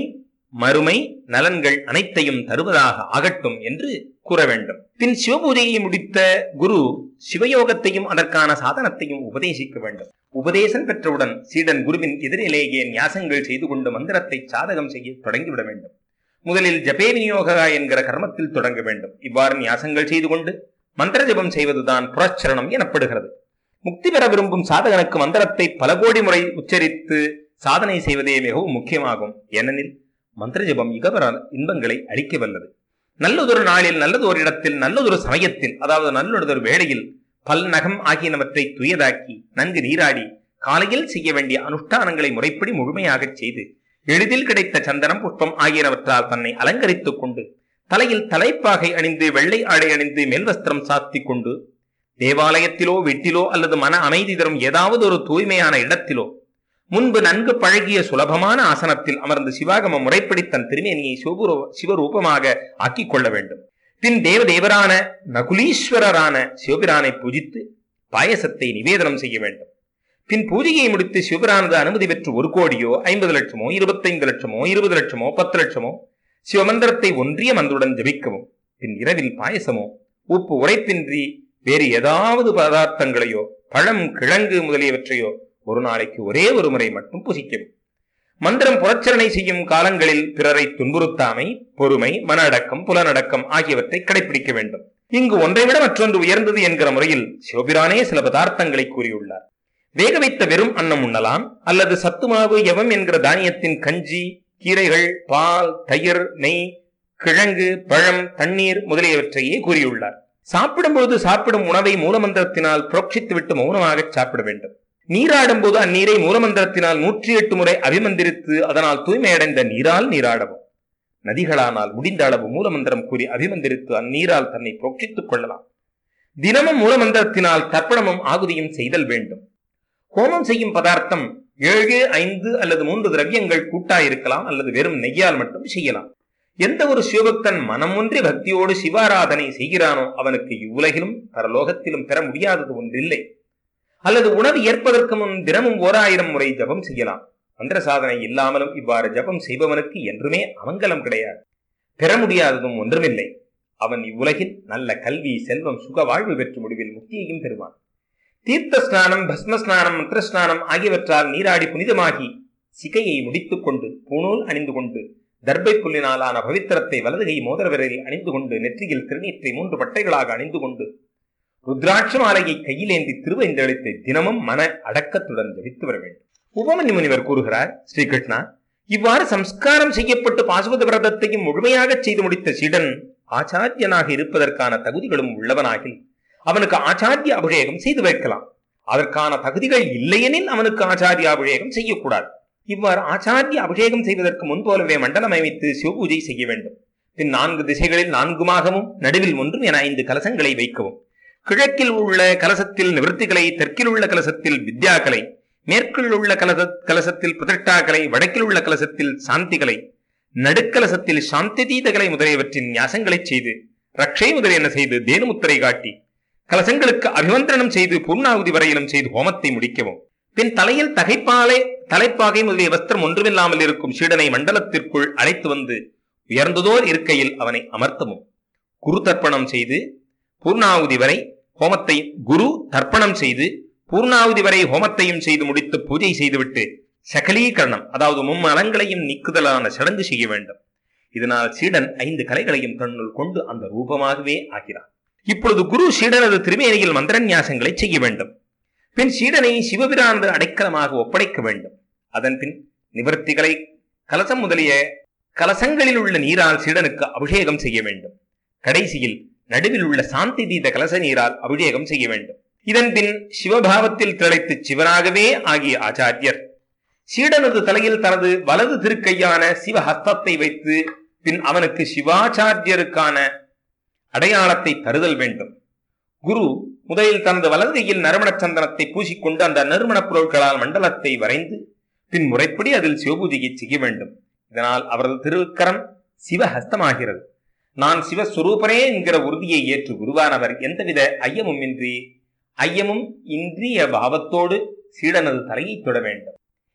மறுமை நலன்கள் அனைத்தையும் தருவதாக ஆகட்டும் என்று கூற வேண்டும் பின் சிவபூஜையை முடித்த குரு சிவயோகத்தையும் அதற்கான சாதனத்தையும் உபதேசிக்க வேண்டும் உபதேசம் பெற்றவுடன் சீடன் குருவின் எதிரிலேயே நியாசங்கள் செய்து கொண்டு மந்திரத்தை சாதகம் செய்ய தொடங்கிவிட வேண்டும் முதலில் ஜபே விநியோக என்கிற கர்மத்தில் தொடங்க வேண்டும் இவ்வாறு நியாசங்கள் செய்து கொண்டு மந்திர ஜபம் செய்வதுதான் புரச்சரணம் எனப்படுகிறது முக்தி பெற விரும்பும் சாதகனுக்கு மந்திரத்தை பல கோடி முறை உச்சரித்து சாதனை செய்வதே மிகவும் முக்கியமாகும் ஏனெனில் மந்திர ஜபம் இகபர இன்பங்களை அளிக்க வல்லது நல்லதொரு நாளில் நல்லதொரு இடத்தில் நல்லதொரு சமயத்தில் அதாவது நல்லதொரு வேளையில் பல் நகம் ஆகியனவற்றை துயதாக்கி நன்கு நீராடி காலையில் செய்ய வேண்டிய அனுஷ்டானங்களை முறைப்படி முழுமையாகச் செய்து எளிதில் கிடைத்த சந்தனம் புஷ்பம் ஆகியனவற்றால் தன்னை அலங்கரித்துக் கொண்டு தலையில் தலைப்பாகை அணிந்து வெள்ளை ஆடை அணிந்து மேல்வஸ்திரம் சாத்திக் கொண்டு தேவாலயத்திலோ வீட்டிலோ அல்லது மன அமைதி தரும் ஏதாவது ஒரு தூய்மையான இடத்திலோ முன்பு நன்கு பழகிய சுலபமான ஆசனத்தில் அமர்ந்து சிவாகம முறைப்படி தன் திருமேனியை சிவபுர சிவரூபமாக ஆக்கிக் கொள்ள வேண்டும் பின் தேவ தேவரான நகுலீஸ்வரரான சிவபிரானை பூஜித்து பாயசத்தை நிவேதனம் செய்ய வேண்டும் பின் பூஜையை முடித்து சிவபிரானது அனுமதி பெற்று ஒரு கோடியோ ஐம்பது லட்சமோ இருபத்தைந்து லட்சமோ இருபது லட்சமோ பத்து லட்சமோ சிவமந்திரத்தை ஒன்றிய மந்திருடன் ஜபிக்கவும் பின் இரவில் பாயசமோ உப்பு உரைப்பின்றி வேறு ஏதாவது பதார்த்தங்களையோ பழம் கிழங்கு முதலியவற்றையோ ஒரு நாளைக்கு ஒரே ஒரு முறை மட்டும் புசிக்கவும் மந்திரம் புரச்சரணை செய்யும் காலங்களில் பிறரை துன்புறுத்தாமை பொறுமை மன அடக்கம் புலனடக்கம் ஆகியவற்றை கடைபிடிக்க வேண்டும் இங்கு ஒன்றை விட மற்றொன்று உயர்ந்தது என்கிற முறையில் சிவபிரானே சில பதார்த்தங்களை கூறியுள்ளார் வேக வைத்த வெறும் அன்னம் உண்ணலாம் அல்லது சத்துமாவு எவம் என்கிற தானியத்தின் கஞ்சி கீரைகள் பால் தயிர் நெய் கிழங்கு பழம் தண்ணீர் முதலியவற்றையே கூறியுள்ளார் சாப்பிடும்போது சாப்பிடும் உணவை மூலமந்திரத்தினால் புரோட்சித்துவிட்டு மௌனமாக சாப்பிட வேண்டும் நீராடும் போது அந்நீரை மூலமந்திரத்தினால் நூற்றி எட்டு முறை அபிமந்திரித்து அதனால் தூய்மையடைந்த நீரால் நீராடவும் நதிகளானால் முடிந்த அளவு மூலமந்திரம் கூறி அபிமந்திரித்து அந்நீரால் தன்னை புரோட்சித்துக் கொள்ளலாம் தினமும் மூலமந்திரத்தினால் தர்ப்பணமும் ஆகுதியும் செய்தல் வேண்டும் ஹோமம் செய்யும் பதார்த்தம் ஏழு ஐந்து அல்லது மூன்று திரவியங்கள் கூட்டாயிருக்கலாம் அல்லது வெறும் நெய்யால் மட்டும் செய்யலாம் எந்த ஒரு சிவபக்தன் மனமொன்றி பக்தியோடு சிவாராதனை செய்கிறானோ அவனுக்கு இவ்வுலகிலும் பரலோகத்திலும் பெற முடியாதது ஒன்றில்லை அல்லது உணவு ஏற்பதற்கு முன் தினமும் ஓர் ஆயிரம் முறை ஜபம் செய்யலாம் மந்திர சாதனை இல்லாமலும் இவ்வாறு ஜபம் செய்பவனுக்கு என்றுமே அமங்கலம் கிடையாது பெற முடியாததும் ஒன்றுமில்லை அவன் இவ்வுலகில் நல்ல கல்வி செல்வம் சுக வாழ்வு பெற்று முடிவில் முக்தியையும் பெறுவான் தீர்த்த ஸ்நானம் பஸ்ம ஸ்நானம் மந்திர ஸ்நானம் ஆகியவற்றால் நீராடி புனிதமாகி சிகையை முடித்துக் கொண்டு பூணூல் அணிந்து கொண்டு தர்பை புல்லினாலான பவித்திரத்தை வலதுகை மோதிர விரலில் அணிந்து கொண்டு நெற்றியில் திருநீற்றை மூன்று பட்டைகளாக அணிந்து கொண்டு ருத்ராட்ச மாலையை கையிலேந்தி திருவைந்தெழுத்தை தினமும் மன அடக்கத்துடன் ஜபித்து வர வேண்டும் உபமன்யு முனிவர் கூறுகிறார் ஸ்ரீகிருஷ்ணா இவ்வாறு சம்ஸ்காரம் செய்யப்பட்டு பாசுபத விரதத்தையும் முழுமையாக செய்து முடித்த சீடன் ஆச்சாரியனாக இருப்பதற்கான தகுதிகளும் உள்ளவனாகில் அவனுக்கு ஆச்சாரிய அபிஷேகம் செய்து வைக்கலாம் அதற்கான தகுதிகள் இல்லையெனில் அவனுக்கு ஆச்சாரிய அபிஷேகம் செய்யக்கூடாது இவ்வாறு ஆச்சாரிய அபிஷேகம் செய்வதற்கு முன்போலவே மண்டலம் அமைத்து சிவபூஜை செய்ய வேண்டும் பின் நான்கு திசைகளில் நான்குமாகவும் நடுவில் ஒன்றும் என ஐந்து கலசங்களை வைக்கவும் கிழக்கில் உள்ள கலசத்தில் நிவர்த்திகளை தெற்கில் உள்ள கலசத்தில் வித்யாக்கலை மேற்கில் உள்ள கலச கலசத்தில் பிரதிஷ்டாக்களை வடக்கில் உள்ள கலசத்தில் சாந்திகளை நடுக்கலசத்தில் சாந்தி தீதகளை முதலியவற்றின் நியாசங்களை செய்து ரக்ஷை முதலியன செய்து தேனுமுத்திரை காட்டி கலசங்களுக்கு அபிமந்திரணம் செய்து பூர்ணாகுதி வரையிலும் செய்து ஹோமத்தை முடிக்கவும் பின் தலையில் தகைப்பாலை தலைப்பாகை முதலிய வஸ்திரம் ஒன்றுமில்லாமல் இருக்கும் சீடனை மண்டலத்திற்குள் அழைத்து வந்து உயர்ந்ததோர் இருக்கையில் அவனை அமர்த்தவும் குரு தர்ப்பணம் செய்து பூர்ணாகுதி வரை ஹோமத்தை குரு தர்ப்பணம் செய்து பூர்ணாகுதி வரை ஹோமத்தையும் செய்து முடித்து பூஜை செய்துவிட்டு சகலீகரணம் அதாவது மும்மலங்களையும் நீக்குதலான சடங்கு செய்ய வேண்டும் இதனால் சீடன் ஐந்து கலைகளையும் தன்னுள் கொண்டு அந்த ரூபமாகவே ஆகிறான் இப்பொழுது குரு சீடனது திருமேனியில் மந்திரநியாசங்களை செய்ய வேண்டும் பின் சீடனை சிவபிரானது அடைக்கலமாக ஒப்படைக்க வேண்டும் அதன் பின் நிவர்த்திகளை கலசம் முதலிய கலசங்களில் உள்ள நீரால் சீடனுக்கு அபிஷேகம் செய்ய வேண்டும் கடைசியில் நடுவில் உள்ள சாந்தி தீத கலச நீரால் அபிஷேகம் செய்ய வேண்டும் இதன் பின் சிவபாவத்தில் திளைத்து சிவனாகவே ஆகிய ஆச்சாரியர் சீடனது தலையில் தனது வலது திருக்கையான சிவஹஸ்தத்தை வைத்து பின் அவனுக்கு சிவாச்சாரியருக்கான அடையாளத்தை தருதல் வேண்டும் குரு முதலில் தனது வலது கையில் நறுமணச் சந்தனத்தை பூசிக்கொண்டு அந்த நறுமணப் பொருட்களால் மண்டலத்தை வரைந்து பின் முறைப்படி அதில் சிவபூஜையை செய்ய வேண்டும் இதனால் அவரது திருக்கரம் சிவஹஸ்தமாகிறது நான் சிவஸ்வரூபனே என்கிற உறுதியை ஏற்று குருவானவர் எந்தவித ஐயமும் இன்றி ஐயமும் இன்றிய பாவத்தோடு சீடனது தலையை தொட வேண்டும்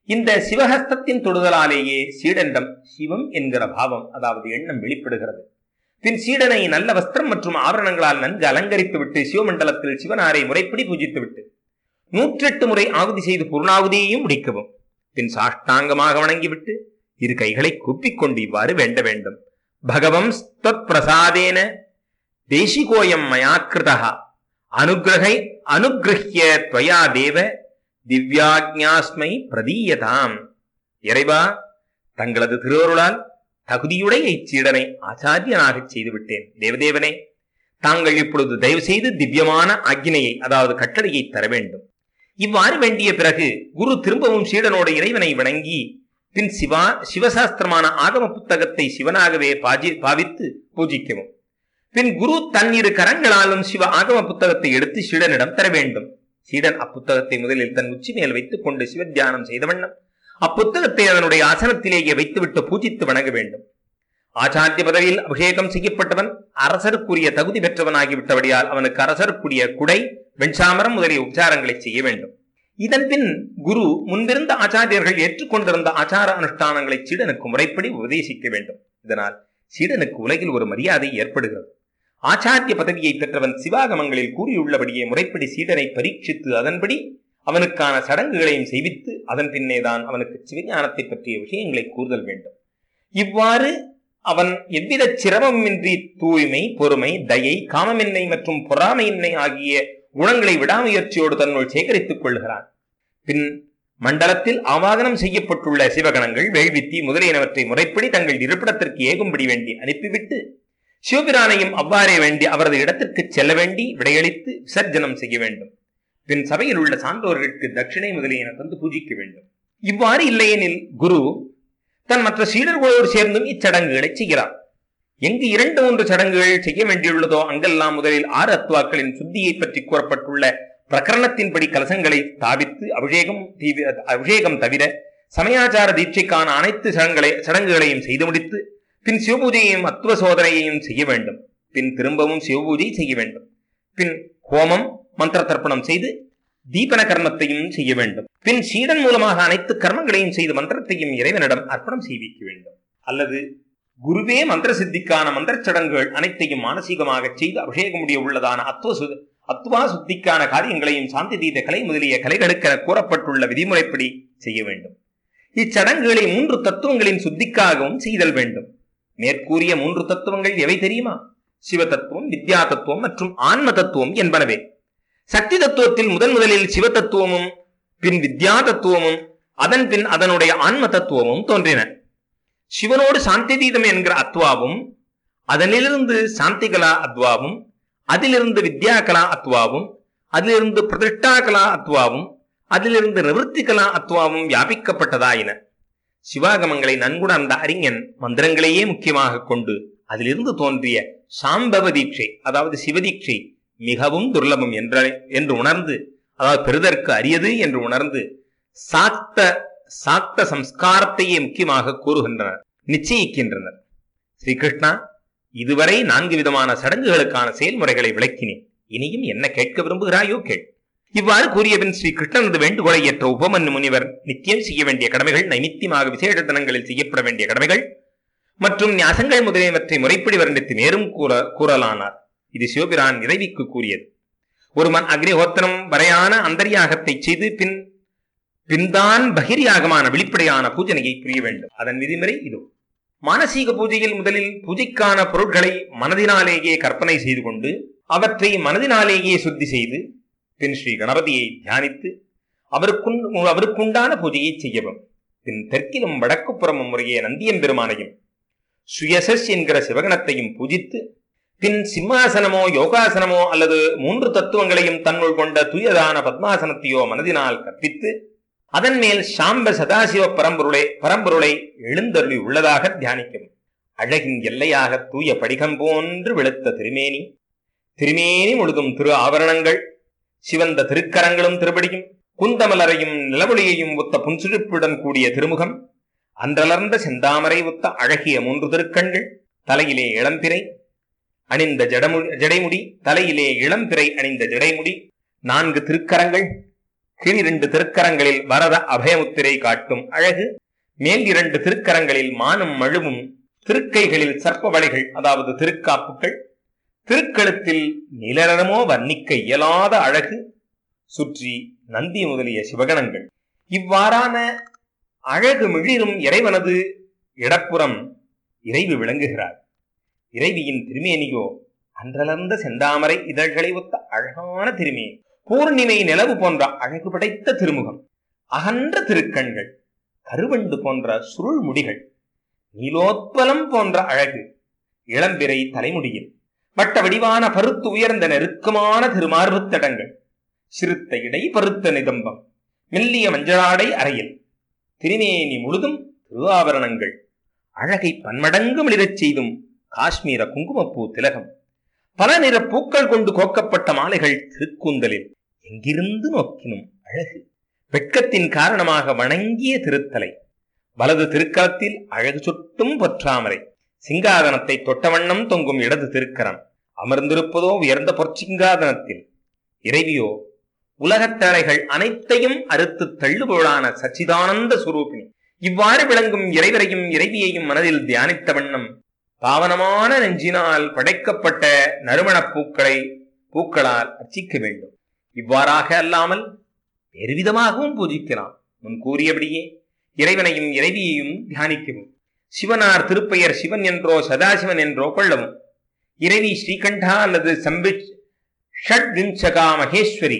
இந்த சிவஹஸ்தத்தின் தொடுதலாலேயே சீடனிடம் சிவம் என்கிற பாவம் அதாவது எண்ணம் வெளிப்படுகிறது பின் சீடனை நல்ல வஸ்திரம் மற்றும் ஆபரணங்களால் நன்கு அலங்கரித்து விட்டு சிவமண்டலத்தில் சிவனாரை முறைப்படி பூஜித்து விட்டு நூற்றெட்டு முறை ஆகுதி செய்து பூர்ணாகுதியையும் முடிக்கவும் பின் சாஷ்டாங்கமாக வணங்கிவிட்டு இரு கைகளை கூப்பிக்கொண்டு இவ்வாறு வேண்ட வேண்டும் பகவம் ஸ்தத் பிரசாதேன தேசிகோயம் மயாக்கிருதா அனுகிரகை அனுகிரஹ்ய துவயா தேவ திவ்யாக்ஞாஸ்மை பிரதீயதாம் இறைவா தங்களது திருவருளால் தகுதியுடைய இச்சீடனை ஆச்சாரியனாகச் செய்துவிட்டேன் தேவதேவனே தாங்கள் இப்பொழுது தயவு செய்து திவ்யமான ஆக்கினையை அதாவது கட்டளையை தர வேண்டும் இவ்வாறு வேண்டிய பிறகு குரு திரும்பவும் சீடனோட இறைவனை வணங்கி பின் சிவா சிவசாஸ்திரமான ஆகம புத்தகத்தை சிவனாகவே பாஜி பாவித்து பூஜிக்கவும் பின் குரு தன் இரு கரங்களாலும் சிவ ஆகம புத்தகத்தை எடுத்து சீடனிடம் தர வேண்டும் சீடன் அப்புத்தகத்தை முதலில் தன் உச்சி மேல் வைத்துக் கொண்டு சிவத்தியானம் செய்த வண்ணம் அப்புத்தகத்தை அதனுடைய ஆசனத்திலேயே வைத்துவிட்டு பூஜித்து வணங்க வேண்டும் ஆச்சாரிய பதவியில் அபிஷேகம் செய்யப்பட்டவன் அரசருக்குரிய தகுதி பெற்றவனாகிவிட்டபடியால் அவனுக்கு அரசருக்குரிய குடை வெண்சாமரம் முதலிய உபச்சாரங்களை செய்ய வேண்டும் இதன் பின் குரு முன்பிருந்த ஆச்சாரியர்கள் ஏற்றுக்கொண்டிருந்த ஆச்சார அனுஷ்டானங்களை சீடனுக்கு முறைப்படி உபதேசிக்க வேண்டும் இதனால் சீடனுக்கு உலகில் ஒரு மரியாதை ஏற்படுகிறது ஆச்சாரிய பதவியை பெற்றவன் சிவாகமங்களில் கூறியுள்ளபடியே முறைப்படி சீடனை பரீட்சித்து அதன்படி அவனுக்கான சடங்குகளையும் செய்வித்து அதன் பின்னேதான் அவனுக்கு சிவஞானத்தை பற்றிய விஷயங்களை கூறுதல் வேண்டும் இவ்வாறு அவன் எவ்வித சிரமமின்றி தூய்மை பொறுமை தயை காமமின்மை மற்றும் பொறாமையின்மை ஆகிய குணங்களை விடாமுயற்சியோடு தன்னுள் சேகரித்துக் கொள்கிறான் பின் மண்டலத்தில் ஆவாகனம் செய்யப்பட்டுள்ள சிவகணங்கள் வேள்வித்தி முதலியனவற்றை முறைப்படி தங்கள் இருப்பிடத்திற்கு ஏகும்படி வேண்டி அனுப்பிவிட்டு சிவபிரானையும் அவ்வாறே வேண்டி அவரது இடத்திற்கு செல்ல வேண்டி விடையளித்து விசர்ஜனம் செய்ய வேண்டும் பின் சபையில் உள்ள சான்றோர்களுக்கு தட்சிணை முதலியன தந்து பூஜிக்க வேண்டும் இவ்வாறு இல்லையெனில் குரு தன் மற்ற சீடர்களோடு சேர்ந்தும் இச்சடங்குகளை செய்கிறார் எங்கு இரண்டு மூன்று சடங்குகள் செய்ய வேண்டியுள்ளதோ அங்கெல்லாம் முதலில் ஆறு அத்வாக்களின் சுத்தியை பற்றி கூறப்பட்டுள்ள பிரகரணத்தின்படி கலசங்களை ஸ்தாபித்து அபிஷேகம் தீவி- அபிஷேகம் தவிர சமயாச்சார தீட்சைக்கான அனைத்து சடங்களை சடங்குகளையும் செய்து முடித்து பின் சிவபூஜையையும் அத்துவ சோதனையையும் செய்ய வேண்டும் பின் திரும்பவும் சிவபூஜை செய்ய வேண்டும் பின் ஹோமம் மந்திர தர்ப்பணம் செய்து தீபன கர்மத்தையும் செய்ய வேண்டும் பின் சீடன் மூலமாக அனைத்து கர்மங்களையும் செய்து மந்திரத்தையும் இறைவனிடம் அர்ப்பணம் செய்விக்க வேண்டும் அல்லது குருவே மந்திர சித்திக்கான மந்திர சடங்குகள் அனைத்தையும் மானசீகமாக செய்து அபிஷேக முடிய உள்ளதான அத்துவ சு அத்துவா சுத்திக்கான காரியங்களையும் சாந்தி தீத கலை முதலிய கலைகளுக்கென கூறப்பட்டுள்ள விதிமுறைப்படி செய்ய வேண்டும் இச்சடங்குகளை மூன்று தத்துவங்களின் சுத்திக்காகவும் செய்தல் வேண்டும் மேற்கூறிய மூன்று தத்துவங்கள் எவை தெரியுமா சிவ தத்துவம் வித்யா தத்துவம் மற்றும் ஆன்ம தத்துவம் என்பனவே சக்தி தத்துவத்தில் முதன் முதலில் சிவ தத்துவமும் பின் வித்யா தத்துவமும் அதன் பின் அதனுடைய ஆன்ம தத்துவமும் தோன்றின சிவனோடு சாந்திதீதம் என்கிற அத்வாவும் அதனிலிருந்து சாந்திகலா அத்வாவும் அதிலிருந்து வித்யாகலா அத்வாவும் அதிலிருந்து பிரதிஷ்டாகலா அத்வாவும் அதிலிருந்து நிவர்த்திகலா அத்வாவும் வியாபிக்கப்பட்டதாயின சிவாகமங்களை நன்குணர்ந்த அறிஞன் மந்திரங்களையே முக்கியமாக கொண்டு அதிலிருந்து தோன்றிய சாம்பவ தீட்சை அதாவது சிவதீட்சை மிகவும் துர்லபம் என்ற என்று உணர்ந்து அதாவது பெறுதற்கு அரியது என்று உணர்ந்து சாக்த சாக்த சம்ஸ்காரத்தையே முக்கியமாக கூறுகின்றனர் நிச்சயிக்கின்றனர் ஸ்ரீகிருஷ்ணா இதுவரை நான்கு விதமான சடங்குகளுக்கான செயல்முறைகளை விளக்கினேன் இனியும் என்ன கேட்க விரும்புகிறாயோ கேள் இவ்வாறு கூறிய பின் ஸ்ரீ கிருஷ்ணனது வேண்டுகோளை ஏற்ற உபமன்னு முனிவர் நித்தியம் செய்ய வேண்டிய கடமைகள் நைமித்தியமாக விசேஷ தினங்களில் செய்யப்பட வேண்டிய கடமைகள் மற்றும் ஞாசங்கள் முதலியவற்றை முறைப்படி வர்ணித்து மேலும் கூற கூறலானார் இது சிவபிரான் இறைவிக்கு கூறியது ஒருவன் அக்னிஹோத்திரம் வரையான அந்தரியாகத்தை செய்து பின் பின்தான் பகிரியாகமான வெளிப்படையான பூஜனையை புரிய வேண்டும் அதன் விதிமுறை இது மானசீக பூஜையில் முதலில் பூஜைக்கான பொருட்களை மனதினாலேயே கற்பனை செய்து கொண்டு அவற்றை மனதினாலேயே சுத்தி செய்து பின் ஸ்ரீ கணபதியை தியானித்து அவருக்குண் அவருக்குண்டான பூஜையை செய்யவும் பின் தெற்கிலும் வடக்கு புறமும் முறையே நந்தியம் பெருமானையும் சுயசஸ் என்கிற சிவகணத்தையும் பூஜித்து பின் சிம்மாசனமோ யோகாசனமோ அல்லது மூன்று தத்துவங்களையும் தன்னுள் கொண்ட தூயதான பத்மாசனத்தையோ மனதினால் கற்பித்து அதன் மேல் சாம்ப சதாசிவ பரம்பொருளை பரம்பொருளை எழுந்தருளி உள்ளதாக தியானிக்கும் அழகின் எல்லையாக தூய படிகம் போன்று வெளுத்த திருமேனி திருமேனி முழுதும் திரு ஆவரணங்கள் சிவந்த திருக்கரங்களும் திருப்படியும் குந்தமலரையும் நிலவொளியையும் ஒத்த புன்சிரிப்புடன் கூடிய திருமுகம் அன்றலர்ந்த செந்தாமரை ஒத்த அழகிய மூன்று திருக்கண்கள் தலையிலே இளம்பிறை அணிந்த ஜடமு ஜடைமுடி தலையிலே இளம்பிறை அணிந்த ஜடைமுடி நான்கு திருக்கரங்கள் கீழ் இரண்டு திருக்கரங்களில் வரத அபயமுத்திரை காட்டும் அழகு மேல் இரண்டு திருக்கரங்களில் மானும் மழுவும் திருக்கைகளில் சர்ப்ப வளைகள் அதாவது திருக்காப்புகள் திருக்கழுத்தில் நிலரமோ வர்ணிக்க இயலாத அழகு சுற்றி நந்தி முதலிய சிவகணங்கள் இவ்வாறான அழகு மிளிரும் இறைவனது இடப்புறம் இறைவி விளங்குகிறார் இறைவியின் திருமேனியோ அன்றலர்ந்த செந்தாமரை இதழ்களை ஒத்த அழகான திருமேனி பூர்ணிமை நிலவு போன்ற அழகு படைத்த திருமுகம் அகன்ற திருக்கண்கள் கருவண்டு போன்ற சுருள் முடிகள் நீலோத்பலம் போன்ற அழகு இளம்பிறை தலைமுடியில் வட்ட வடிவான பருத்து உயர்ந்த நெருக்கமான திருமார்புத் தடங்கள் சிறுத்த இடை பருத்த நிதம்பம் மெல்லிய மஞ்சளாடை அறையில் திருமேனி முழுதும் திருவாபரணங்கள் அழகை பன்மடங்கு மிளிரச் செய்தும் காஷ்மீர குங்குமப்பூ திலகம் பல நிற பூக்கள் கொண்டு கோக்கப்பட்ட மாலைகள் திருக்கூந்தலில் எங்கிருந்து நோக்கினும் அழகு வெட்கத்தின் காரணமாக வணங்கிய திருத்தலை வலது திருக்கரத்தில் அழகு சுட்டும் பொற்றாமரை சிங்காதனத்தை தொட்ட வண்ணம் தொங்கும் இடது திருக்கரம் அமர்ந்திருப்பதோ உயர்ந்த பொற்சிங்காதனத்தில் இறைவியோ உலகத் தலைகள் அனைத்தையும் அறுத்து தள்ளுபொருளான சச்சிதானந்த சுரூபிணி இவ்வாறு விளங்கும் இறைவரையும் இறைவியையும் மனதில் தியானித்த வண்ணம் பாவனமான நெஞ்சினால் படைக்கப்பட்ட நறுமணப் பூக்களை பூக்களால் அர்ச்சிக்க வேண்டும் இவ்வாறாக அல்லாமல் வேறு விதமாகவும் பூஜிக்கலாம் முன் கூறியபடியே இறைவனையும் இறைவியையும் தியானிக்கவும் சிவனார் திருப்பெயர் சிவன் என்றோ சதாசிவன் என்றோ கொள்ளவும் இறைவி ஸ்ரீகண்டா அல்லது சம்பிட் ஷட் விம்சகா மகேஸ்வரி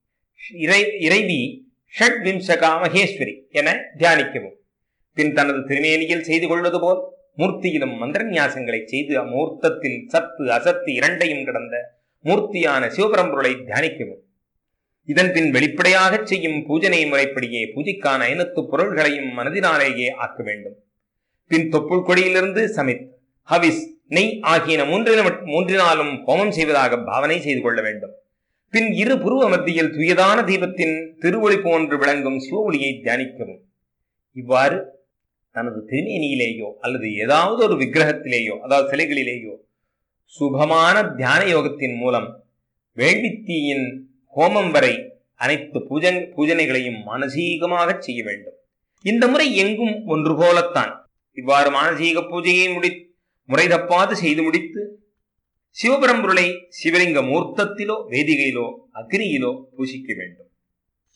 இறை இறைவி ஷட் விம்சகா மகேஸ்வரி என தியானிக்கவும் பின் தனது திருமேனியில் செய்து கொள்வது போல் மூர்த்தியிலும் மந்திரநியாசங்களை செய்து அம்மூர்த்தத்தில் சத்து அசத்து இரண்டையும் கடந்த மூர்த்தியான சிவபரம்பொருளை தியானிக்கவும் இதன் பின் வெளிப்படையாகச் செய்யும் பூஜனை முறைப்படியே பூஜைக்கான ஐநத்து பொருள்களையும் மனதினாலேயே ஆக்க வேண்டும் பின் தொப்புள் கொடியிலிருந்து சமித் ஹவிஸ் நெய் ஆகியன மூன்றின மூன்றினாலும் ஹோமம் செய்வதாக பாவனை செய்து கொள்ள வேண்டும் பின் இரு புருவ மத்தியில் துயதான தீபத்தின் திருவொளி போன்று விளங்கும் சிவ ஒளியை தியானிக்கவும் இவ்வாறு தனது திருமேனியிலேயோ அல்லது ஏதாவது ஒரு விக்கிரகத்திலேயோ அதாவது சிலைகளிலேயோ சுபமான தியான யோகத்தின் மூலம் வேள்வித்தீயின் ஹோமம் வரை அனைத்து பூஜை பூஜனைகளையும் மானசீகமாக செய்ய வேண்டும் இந்த முறை எங்கும் ஒன்று போலத்தான் இவ்வாறு மானசீக பூஜையை முடி முறை தப்பாது செய்து முடித்து சிவபரம்பொருளை சிவலிங்க மூர்த்தத்திலோ வேதிகையிலோ அக்னியிலோ பூசிக்க வேண்டும்